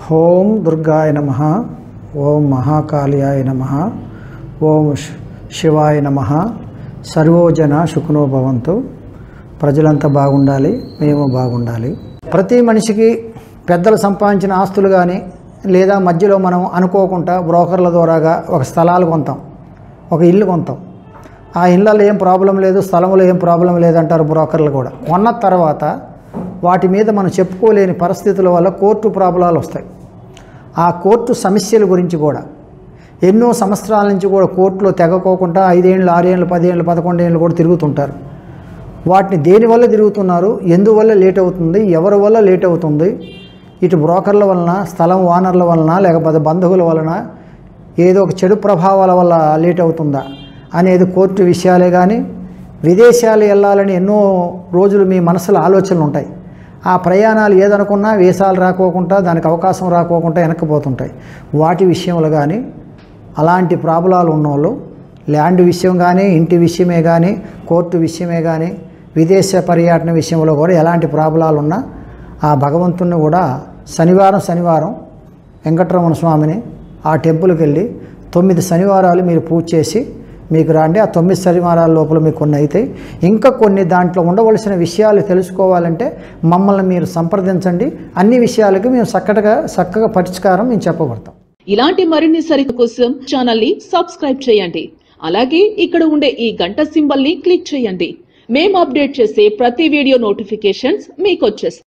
ఓం దుర్గాయ నమ ఓం మహాకాళియాయ నమ ఓం శి- శివాయ నమ సర్వోజన సుఖనో భవంతు ప్రజలంతా బాగుండాలి మేము బాగుండాలి ప్రతి మనిషికి పెద్దలు సంపాదించిన ఆస్తులు కానీ లేదా మధ్యలో మనం అనుకోకుండా బ్రోకర్ల ద్వారాగా ఒక స్థలాలు కొంటాం ఒక ఇల్లు కొంటాం ఆ ఇళ్ళలో ఏం ప్రాబ్లం లేదు స్థలంలో ఏం ప్రాబ్లం లేదంటారు బ్రోకర్లు కూడా కొన్న తర్వాత వాటి మీద మనం చెప్పుకోలేని పరిస్థితుల వల్ల కోర్టు ప్రాబ్లాలు వస్తాయి ఆ కోర్టు సమస్యల గురించి కూడా ఎన్నో సంవత్సరాల నుంచి కూడా కోర్టులో తెగకోకుండా ఐదేళ్ళు ఆరేళ్ళు పదేళ్ళు పదకొండేళ్ళు కూడా తిరుగుతుంటారు వాటిని దేనివల్ల తిరుగుతున్నారు ఎందువల్ల లేట్ అవుతుంది ఎవరి వల్ల లేట్ అవుతుంది ఇటు బ్రోకర్ల వలన స్థలం ఓనర్ల వలన లేకపోతే బంధువుల వలన ఏదో ఒక చెడు ప్రభావాల వల్ల లేట్ అవుతుందా అనేది కోర్టు విషయాలే కానీ విదేశాలు వెళ్ళాలని ఎన్నో రోజులు మీ మనసులో ఆలోచనలు ఉంటాయి ఆ ప్రయాణాలు ఏదనుకున్నా వీసాలు రాకోకుండా దానికి అవకాశం రాకోకుండా వెనక్కిపోతుంటాయి వాటి విషయంలో కానీ అలాంటి ప్రాబ్లాలు ఉన్నోళ్ళు ల్యాండ్ విషయం కానీ ఇంటి విషయమే కానీ కోర్టు విషయమే కానీ విదేశ పర్యటన విషయంలో కూడా ఎలాంటి ప్రాబ్లాలు ఉన్నా ఆ భగవంతుణ్ణి కూడా శనివారం శనివారం వెంకటరమణ స్వామిని ఆ టెంపుల్కి వెళ్ళి తొమ్మిది శనివారాలు మీరు పూజ చేసి మీకు రాండి ఆ తొమ్మిది శనివారాల లోపల మీకు కొన్ని అవుతాయి ఇంకా కొన్ని దాంట్లో ఉండవలసిన విషయాలు తెలుసుకోవాలంటే మమ్మల్ని మీరు సంప్రదించండి అన్ని విషయాలకి మేము చక్కగా చక్కగా పరిష్కారం మేము చెప్పబడతాం ఇలాంటి మరిన్ని సరిత కోసం ఛానల్ ని సబ్స్క్రైబ్ చేయండి అలాగే ఇక్కడ ఉండే ఈ గంట సింబల్ ని క్లిక్ చేయండి మేము అప్డేట్ చేసే ప్రతి వీడియో నోటిఫికేషన్స్ మీకు వచ్చేస్తాయి